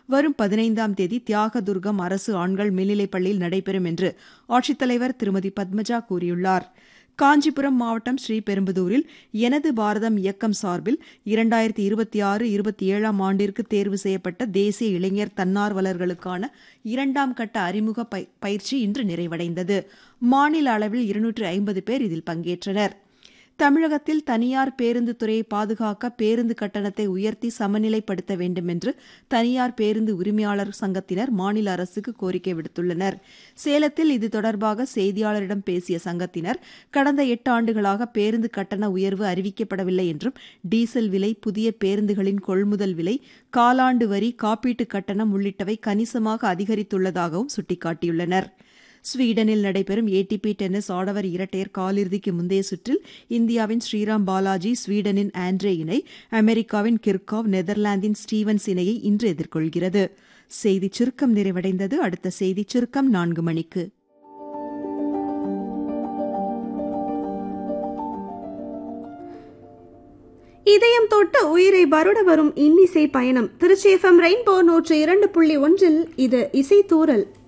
வரும் பதினைந்தாம் தேதி தியாகதுர்கம் அரசு ஆண்கள் மேல்நிலைப் பள்ளியில் நடைபெறும் என்று ஆட்சித்தலைவர் திருமதி பத்மஜா கூறியுள்ளார் காஞ்சிபுரம் மாவட்டம் ஸ்ரீபெரும்புதூரில் எனது பாரதம் இயக்கம் சார்பில் இரண்டாயிரத்தி இருபத்தி ஆறு இருபத்தி ஏழாம் ஆண்டிற்கு தேர்வு செய்யப்பட்ட தேசிய இளைஞர் தன்னார்வலர்களுக்கான இரண்டாம் கட்ட அறிமுக பயிற்சி இன்று நிறைவடைந்தது மாநில அளவில் இருநூற்று ஐம்பது பேர் இதில் பங்கேற்றனர் தமிழகத்தில் தனியார் பேருந்து துறையை பாதுகாக்க பேருந்து கட்டணத்தை உயர்த்தி சமநிலைப்படுத்த வேண்டும் என்று தனியார் பேருந்து உரிமையாளர் சங்கத்தினர் மாநில அரசுக்கு கோரிக்கை விடுத்துள்ளனர் சேலத்தில் இது தொடர்பாக செய்தியாளரிடம் பேசிய சங்கத்தினர் கடந்த எட்டு ஆண்டுகளாக பேருந்து கட்டண உயர்வு அறிவிக்கப்படவில்லை என்றும் டீசல் விலை புதிய பேருந்துகளின் கொள்முதல் விலை காலாண்டு வரி காப்பீட்டு கட்டணம் உள்ளிட்டவை கணிசமாக அதிகரித்துள்ளதாகவும் சுட்டிக்காட்டியுள்ளனா் ஸ்வீடனில் நடைபெறும் ஏடிபி டென்னிஸ் ஆடவர் இரட்டையர் காலிறுதிக்கு முந்தைய சுற்றில் இந்தியாவின் ஸ்ரீராம் பாலாஜி ஸ்வீடனின் ஆண்ட்ரே இணை அமெரிக்காவின் கிர்காவ் நெதர்லாந்தின் ஸ்டீவன்ஸ் இணையை இன்று எதிர்கொள்கிறது செய்திச் சுருக்கம் நிறைவடைந்தது அடுத்த செய்திச் சுருக்கம் நான்கு மணிக்கு இதயம் தொட்ட உயிரை வருட வரும் இன்னிசை பயணம் திருச்சி எஃப்எம் ரெயின்போ நூற்று இரண்டு புள்ளி ஒன்றில் இது இசை தூரல்